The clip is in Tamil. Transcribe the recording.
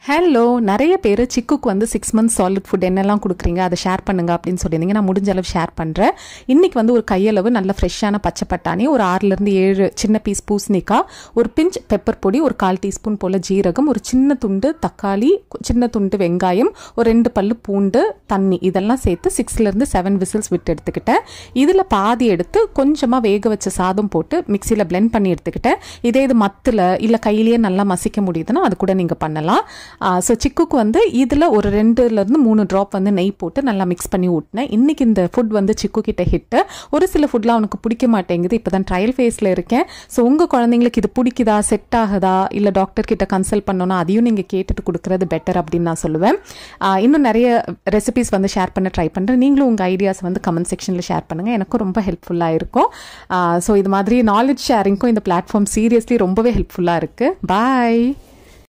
ஹலோ நிறைய பேர் சிக்குக்கு வந்து சிக்ஸ் மந்த்ஸ் சாலிட் ஃபுட் என்னெல்லாம் கொடுக்குறீங்க அதை ஷேர் பண்ணுங்க அப்படின்னு சொல்லியிருந்தீங்க நான் முடிஞ்ச அளவு ஷேர் பண்ணுறேன் இன்னைக்கு வந்து ஒரு கையளவு நல்ல ஃப்ரெஷ்ஷான பச்சை பட்டாணி ஒரு ஆறுலேருந்து ஏழு சின்ன பீஸ் பூசணிக்காய் ஒரு பிஞ்ச் பெப்பர் பொடி ஒரு கால் டீஸ்பூன் போல் ஜீரகம் ஒரு சின்ன துண்டு தக்காளி சின்ன துண்டு வெங்காயம் ஒரு ரெண்டு பல்லு பூண்டு தண்ணி இதெல்லாம் சேர்த்து சிக்ஸ்லேருந்து செவன் விசில்ஸ் விட்டு எடுத்துக்கிட்டேன் இதில் பாதி எடுத்து கொஞ்சமாக வேக வச்ச சாதம் போட்டு மிக்சியில் blend பண்ணி எடுத்துக்கிட்டேன் இதே இது மத்தில் இல்லை கையிலேயே நல்லா மசிக்க முடியுதுன்னா அது கூட நீங்கள் பண்ணலாம் ஸோ சிக்குக்கு வந்து இதில் ஒரு ரெண்டுலேருந்து மூணு ட்ராப் வந்து நெய் போட்டு நல்லா மிக்ஸ் பண்ணி ஊட்டினேன் இன்றைக்கி இந்த ஃபுட் வந்து சிக்கு கிட்ட ஹிட்டு ஒரு சில ஃபுட்லாம் அவனுக்கு பிடிக்க மாட்டேங்குது இப்போ தான் ட்ரையல் ஃபேஸில் இருக்கேன் ஸோ உங்கள் குழந்தைங்களுக்கு இது பிடிக்குதா செட் ஆகுதா இல்லை டாக்டர் கிட்ட கன்சல்ட் பண்ணோன்னா அதையும் நீங்கள் கேட்டுட்டு கொடுக்குறது பெட்டர் அப்படின்னு நான் சொல்லுவேன் ஆஹ் இன்னும் நிறைய ரெசிபிஸ் வந்து ஷேர் பண்ண ட்ரை பண்ணுறேன் நீங்களும் உங்கள் ஐடியாஸ் வந்து கமெண்ட் செக்ஷனில் ஷேர் பண்ணுங்கள் எனக்கும் ரொம்ப ஹெல்ப்ஃபுல்லாக இருக்கும் ஸோ இது மாதிரி நாலேஜ் ஷேரிங்க்கும் இந்த பிளாட்ஃபார்ம் சீரியஸ்லி ரொம்பவே ஹெல்ப்ஃபுல்லாக இருக்குது பாய்